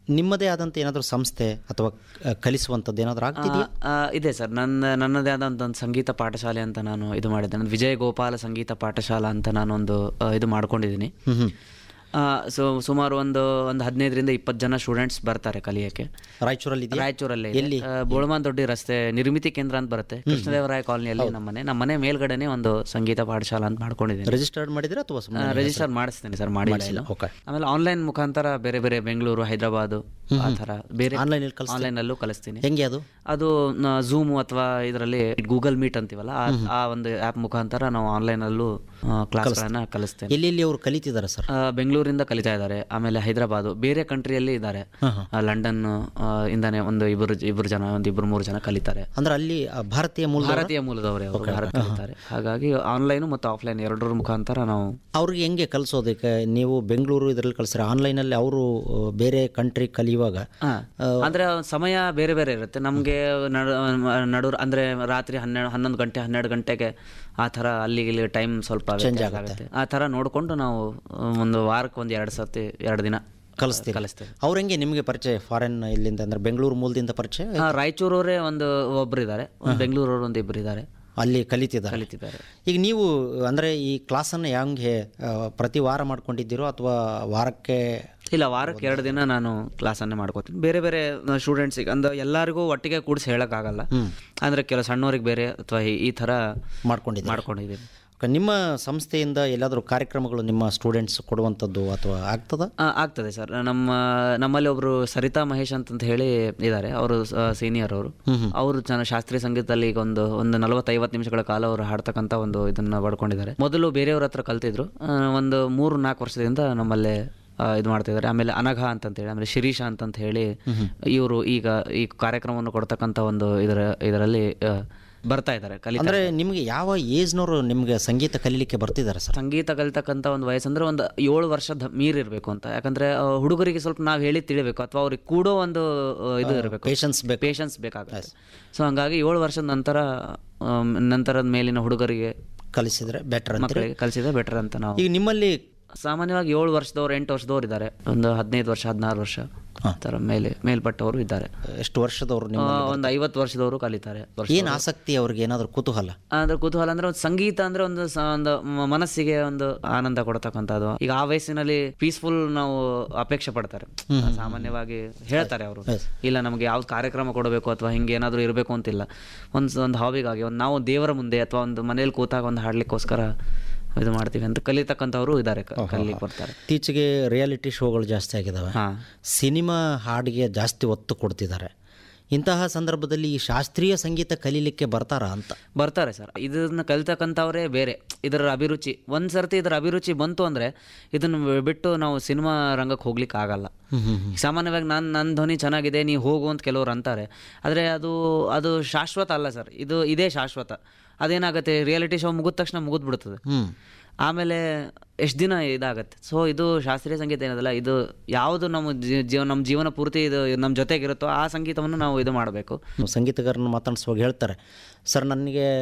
ನಿಮ್ಮದೇ ಆದಂಥ ಏನಾದರೂ ಸಂಸ್ಥೆ ಅಥವಾ ಆ, ಕಲಿಸುವಂಥದ್ದು ಏನಾದರೂ ಆಗ್ತಿದೆಯಾ ಆ, ಇದೆ ಸರ್ ನನ್ನ ನನ್ನದೇ ಆದಂಥ ಒಂದು ಸಂಗೀತ ಪಾಠಶಾಲೆ ಅಂತ ನಾನು ಇದು ಮಾಡಿದ್ದೆ ನಾನು ವಿಜಯ ಗೋಪಾಲ ಸಂಗೀತ ಪಾಠಶಾಲಾ ಅಂತ ನಾನೊಂದು ಆ, ಇದು ಮಾಡ್ಕೊಂಡಿದ್ದೀನಿ ಸೊ ಸುಮಾರು ಒಂದು ಒಂದು ಹದಿನೈದರಿಂದ ಇಪ್ಪತ್ತು ಜನ ಸ್ಟೂಡೆಂಟ್ಸ್ ಬರ್ತಾರೆ ಕಲಿಯೋಕ್ಕೆ ರಾಯಚೂರಲ್ಲಿ ಇದೆಯಾ ರಾಯಚೂರಲ್ಲಿ ಎಲ್ಲಿ ಬೋಳಮಾನ್ ದೊಡ್ಡಿ ರಸ್ತೆ ನಿರ್ಮಿತಿ ಕೇಂದ್ರ ಅಂತ ಬರುತ್ತೆ ಕೃಷ್ಣದೇವರಾಯ ಕಾಲನಿಯಲ್ಲಿ ನಮ್ಮ ಮನೆ ನಮ್ಮ ಮನೆ ಮೇಲ್ಗಡೆನೆ ಒಂದು ಸಂಗೀತ ಪಾಠಶಾಲಾ ಅಂತ ಮಾಡ್ಕೊಂಡಿದ್ದೀನಿ ರಿಜಿಸ್ಟರ್ಡ್ ಮಾಡಿದ್ರೆ ಅಥವಾ ಸುಮ್ಮನೆ ರಿಜಿಸ್ಟರ್ ಮಾಡಿಸ್ತೀನಿ ಸರ್ ಮಾಡಿಲ್ಲ ಇನ್ನು. ಓಕೆ ಆಮೇಲೆ ಆನ್ಲೈನ್ ಮುಖಾಂತರ ಬೇರೆ ಬೇರೆ ಬೆಂಗಳೂರು ಹೈದರಾಬಾದು ಆ ಥರ ಬೇರೆ ಆನ್ಲೈನಲ್ಲಿ ಕಲಿಸ್ತೀರಾ? ಆನ್ಲೈನಲ್ಲೂ ಕಲಿಸ್ತೀನಿ ಹೆಂಗೆ ಅದು ಅದು ಝೂಮ್ ಅಥವಾ ಇದರಲ್ಲಿ ಗೂಗಲ್ ಮೀಟ್ ಅಂತೀವಲ್ಲ ಆ- ಆ ಒಂದು ಆ್ಯಪ್ ಮುಖಾಂತರ ನಾವು ಆನ್ಲೈನಲ್ಲೂ ಕ್ಲಾಸ್ಗಳನ್ನು ಕಲಿಸ್ತೇನೆ ಎಲ್ಲಿ ಎಲ್ಲಿ ಅವರು ಕಲಿತಿದ್ದಾರೆ ಸರ್ ಆ, ಬೆಂಗಳೂರಿಂದ ಕಲಿತಾ ಇದ್ದಾರೆ ಆಮೇಲೆ ಹೈದರಾಬಾದ್ ಬೇರೆ ಕಂಟ್ರಿಯಲ್ಲಿ ಇದ್ದಾರೆ ಆ, ಲಂಡನ್ ಆ, ಇಂದಾನೆ ಒಂದು ಇಬ್ಬರು ಇಬ್ಬರು ಜನ ಒಂದು ಇಬ್ಬರು ಮೂರು ಜನ ಕಲಿತಾರೆ ಅಂದ್ರೆ ಅಲ್ಲಿ ಆ, ಭಾರತೀಯ ಮೂಲ ಭಾರತೀಯ ಮೂಲದವರೇ ಅವರು ಭಾರತ ಕಲಿತಾರೆ ಹಾಗಾಗಿ ಆನ್ಲೈನು ಮತ್ತು ಆಫ್ಲೈನ್ ಎರಡರ ಮುಖಾಂತರ ನಾವು ಅವ್ರಿಗೆ ಹೆಂಗೆ ಕಲಿಸೋದಕ್ಕೆ ನೀವು ಬೆಂಗಳೂರು ಇದರಲ್ಲಿ ಕಳಿಸ್ರೆ ಆನ್ಲೈನಲ್ಲಿ ಅವರು ಬೇರೆ ಕಂಟ್ರಿ ಕಲಿಯುವಾಗ ಹಾ. ಅಂದ್ರೆ ಸಮಯ ಬೇರೆ ಬೇರೆ ಇರುತ್ತೆ ನಮಗೆ ನಡು ನಡು ಅಂದ್ರೆ ರಾತ್ರಿ ಹನ್ನೆರಡು ಹನ್ನೊಂದು ಗಂಟೆ ಹನ್ನೆರಡು ಗಂಟೆಗೆ ಆ ಥರ ಅಲ್ಲಿ ಇಲ್ಲಿ ಟೈಮ್ ಸ್ವಲ್ಪ ವ್ಯತ್ಯಾಸ ಆಗುತ್ತೆ ಆ ಥರ ನೋಡಿಕೊಂಡು ನಾವು ಆ, ಒಂದು ವಾರಕ್ಕೆ ಒಂದು ಎರಡು ಸತಿ ಎರಡು ದಿನ ಕಲಿಸ್ತೀವಿ ಕಲಿಸ್ತೇವೆ ಅವ್ರು ಹೆಂಗೆ ನಿಮಗೆ ಪರಿಚಯ ಫಾರಿನ್ ಇಲ್ಲಿಂದ ಅಂದ್ರೆ ಬೆಂಗಳೂರು ಮೂಲದಿಂದ ಪರಿಚಯ ಆ, ರಾಯಚೂರವರೇ ಒಂದು ಒಬ್ರು ಇದ್ದಾರೆ ಒಂದು ಬೆಂಗಳೂರವರು ಒಂದು ಇಬ್ಬರು ಇದ್ದಾರೆ ಅಲ್ಲಿ ಕಲಿತಿದ್ದಾರೆ ಕಲಿತಿದ್ದಾರೆ ಈಗ ನೀವು ಅಂದರೆ ಈ ಕ್ಲಾಸನ್ನು ಹೆಂಗೆ ಆ, ಪ್ರತಿ ವಾರ ಮಾಡ್ಕೊಂಡಿದ್ದೀರೋ ಅಥವಾ ವಾರಕ್ಕೆ ಇಲ್ಲ ವಾರಕ್ಕೆ ಎರಡು ದಿನ ನಾನು ಕ್ಲಾಸನ್ನೇ ಮಾಡ್ಕೋತೀನಿ ಬೇರೆ ಬೇರೆ ಸ್ಟೂಡೆಂಟ್ಸಿಗೆ ಅಂದ್ರೆ ಎಲ್ಲರಿಗೂ ಒಟ್ಟಿಗೆ ಕೂಡಿಸಿ ಹೇಳೋಕ್ಕಾಗಲ್ಲ ಅಂದರೆ ಕೆಲವು ಸಣ್ಣವ್ರಿಗೆ ಬೇರೆ ಅಥವಾ ಈ- ಈ ಥರ ಮಾಡ್ಕೊಂಡಿದ್ದೀರಿ ಮಾಡ್ಕೊಂಡಿದ್ದೀನಿ ಓಕೆ, ನಿಮ್ಮ ಸಂಸ್ಥೆಯಿಂದ ಎಲ್ಲಾದರೂ ಕಾರ್ಯಕ್ರಮಗಳು ನಿಮ್ಮ ಸ್ಟೂಡೆಂಟ್ಸ್ ಕೊಡುವಂಥದ್ದು ಅಥವಾ ಆಗ್ತದ ಆ, ಆಗ್ತದೆ ಸರ್ ನಮ್ಮ ನಮ್ಮಲ್ಲಿ ಒಬ್ರು ಸರಿತಾ ಮಹೇಶ್ ಅಂತಂತ ಹೇಳಿ ಇದ್ದಾರೆ ಅವರು ಸೀನಿಯರ್ ಅವರು ಅವರು ಚೆನ್ನ ಶಾಸ್ತ್ರೀಯ ಸಂಗೀತದಲ್ಲಿ ಈಗ ಒಂದು ಒಂದು ನಲವತ್ತೈವತ್ತು ನಿಮಿಷಗಳ ಕಾಲ ಅವರು ಹಾಡ್ತಕ್ಕಂಥ ಒಂದು ಇದನ್ನ ಪಡ್ಕೊಂಡಿದ್ದಾರೆ ಮೊದಲು ಬೇರೆಯವ್ರ ಹತ್ರ ಕಲ್ತಿದ್ರು ಆ, ಒಂದು ಮೂರು ನಾಲ್ಕು ವರ್ಷದಿಂದ ನಮ್ಮಲ್ಲೇ ಆ, ಇದು ಮಾಡ್ತಿದ್ದಾರೆ ಆಮೇಲೆ ಅನಘ ಅಂತಂತ ಹೇಳಿ ಆಮೇಲೆ ಶಿರೀಷ ಅಂತಂತ ಹೇಳಿ ಇವರು ಈಗ ಈ ಕಾರ್ಯಕ್ರಮವನ್ನು ಕೊಡ್ತಕ್ಕಂಥ ಒಂದು ಇದರ ಇದರಲ್ಲಿ ಆ, ಬರ್ತಾ ಇದ್ದಾರೆ ಕಲಿ ಅಂದರೆ ನಿಮಗೆ ಯಾವ ಏಜ್ನವರು ನಿಮಗೆ ಸಂಗೀತ ಕಲೀಲಿಕ್ಕೆ ಬರ್ತಿದ್ದಾರೆ ಸರ್ ಸಂಗೀತ ಕಲಿತಕ್ಕಂಥ ಒಂದು ವಯಸ್ಸಂದ್ರೆ ಒಂದು ಏಳು ವರ್ಷದ ಮೀರಿರಬೇಕು ಅಂತ ಯಾಕಂದ್ರೆ ಆ, ಹುಡುಗರಿಗೆ ಸ್ವಲ್ಪ ನಾವು ಹೇಳಿ ತಿಳಿಬೇಕು ಅಥವಾ ಅವ್ರಿಗೆ ಕೂಡೋ ಒಂದು ಆ, ಇದು ಇರಬೇಕು ಪೇಷನ್ಸ್ ಬೇಕು ಪೇಷನ್ಸ್ ಬೇಕಾಗುತ್ತೆ ಸೊ ಹಂಗಾಗಿ ಏಳು ವರ್ಷದ ನಂತರ ಆಮ್, ನಂತರದ ಮೇಲಿನ ಹುಡುಗರಿಗೆ ಕಲಿಸಿದ್ರೆ ಬೆಟರ್ ಅಂತ ಮಕ್ಕಳಿಗೆ ಕಲಿಸಿದ್ರೆ ಬೆಟರ್ ಅಂತ ನಾವು ಈಗ ನಿಮ್ಮಲ್ಲಿ ಸಾಮಾನ್ಯವಾಗಿ ಏಳು ವರ್ಷದವ್ರು ಎಂಟು ವರ್ಷದವ್ರು ಇದ್ದಾರೆ ಒಂದು ಹದಿನೈದು ವರ್ಷ ಹದಿನಾರು ವರ್ಷ ಆ ಥರ ಮೇಲೆ ಮೇಲ್ಪಟ್ಟವರು ಇದ್ದಾರೆ ಎಷ್ಟು ವರ್ಷದವರು ನಿಮ್ಮ ಆ, ಒಂದು ಐವತ್ತು ವರ್ಷದವರು ಕಲಿತಾರೆ ವರ್ಷ ಏನು ಆಸಕ್ತಿ ಅವ್ರಿಗೆ ಏನಾದರೂ ಕುತೂಹಲ ಅಂದ್ರೆ ಕುತೂಹಲ ಅಂದ್ರೆ ಒಂದು ಸಂಗೀತ ಅಂದ್ರೆ ಒಂದು ಸ- ಒಂದು ಮ- ಮನಸ್ಸಿಗೆ ಒಂದು ಆನಂದ ಕೊಡತಕ್ಕಂಥದ್ದು ಈಗ ಆ ವಯಸ್ಸಿನಲ್ಲಿ ಪೀಸ್ಫುಲ್ ನಾವು ಅಪೇಕ್ಷೆ ಪಡ್ತಾರೆ ಸಾಮಾನ್ಯವಾಗಿ ಹೇಳ್ತಾರೆ ಅವರು ಇಲ್ಲ ನಮಗೆ ಯಾವ್ದು ಕಾರ್ಯಕ್ರಮ ಕೊಡಬೇಕು ಅಥವಾ ಹಿಂಗೆ ಏನಾದರೂ ಇರಬೇಕು ಅಂತಿಲ್ಲ ಒಂದು ಒಂದು ಹಾಬಿಗಾಗಿ ಒಂದು ನಾವು ದೇವರ ಮುಂದೆ ಅಥವಾ ಒಂದು ಮನೇಲಿ ಕೂತಾಗ ಒಂದು ಹಾಡ್ಲಿಕ್ಕೋಸ್ಕರ ಇದು ಮಾಡ್ತೀವಿ ಅಂತ ಕಲಿತಕ್ಕಂಥವ್ರು ಇದ್ದಾರೆ ಕಲಿಲಿಕ್ಕೆ ಬರ್ತಾರೆ ಇತ್ತೀಚೆಗೆ ರಿಯಾಲಿಟಿ ಶೋಗಳು ಜಾಸ್ತಿ ಆಗಿದ್ದಾವೆ ಹಾ ಸಿನಿಮಾ ಹಾಡಿಗೆ ಜಾಸ್ತಿ ಒತ್ತು ಕೊಡ್ತಿದ್ದಾರೆ ಇಂತಹ ಸಂದರ್ಭದಲ್ಲಿ ಈ ಶಾಸ್ತ್ರೀಯ ಸಂಗೀತ ಕಲೀಲಿಕ್ಕೆ ಬರ್ತಾರಾ ಅಂತ ಬರ್ತಾರೆ ಸರ್ ಇದನ್ನ ಕಲಿತಕ್ಕಂಥವ್ರೇ ಬೇರೆ ಇದರ ಅಭಿರುಚಿ ಒಂದು ಸರ್ತಿ ಇದರ ಅಭಿರುಚಿ ಬಂತು ಅಂದರೆ ಇದನ್ನು ಬಿಟ್ಟು ನಾವು ಸಿನಿಮಾ ರಂಗಕ್ಕೆ ಹೋಗ್ಲಿಕ್ಕೆ ಆಗಲ್ಲ ಸಾಮಾನ್ಯವಾಗಿ ನಾನು ನನ್ನ ಧ್ವನಿ ಚೆನ್ನಾಗಿದೆ ನೀವು ಹೋಗು ಅಂತ ಕೆಲವ್ರು ಅಂತಾರೆ ಆದರೆ ಅದು ಅದು ಶಾಶ್ವತ ಅಲ್ಲ ಸರ್ ಇದು ಇದೇ ಶಾಶ್ವತ ಅದೇನಾಗುತ್ತೆ ರಿಯಾಲಿಟಿ ಶೋ ಮುಗಿದ ತಕ್ಷಣ ಮುಗಿದ್ಬಿಡ್ತದೆ ಹ್ಮ್ ಆಮೇಲೆ ಎಷ್ಟು ದಿನ ಇದಾಗತ್ತೆ ಸೊ ಇದು ಶಾಸ್ತ್ರೀಯ ಸಂಗೀತ ಏನದಲ್ಲ ಇದು ಯಾವುದು ನಮ್ಮ ಜೀ- ಜೀವ ನಮ್ಮ ಜೀವನ ಪೂರ್ತಿ ಇದು ನಮ್ಮ ಜೊತೆಗಿರುತ್ತೋ ಆ ಸಂಗೀತವನ್ನು ನಾವು ಇದು ಮಾಡಬೇಕು ಸಂಗೀತಗಾರನ ಮಾತಾಡಿಸುವಾಗ ಹೇಳ್ತಾರೆ ಸರ್ ನನಗೆ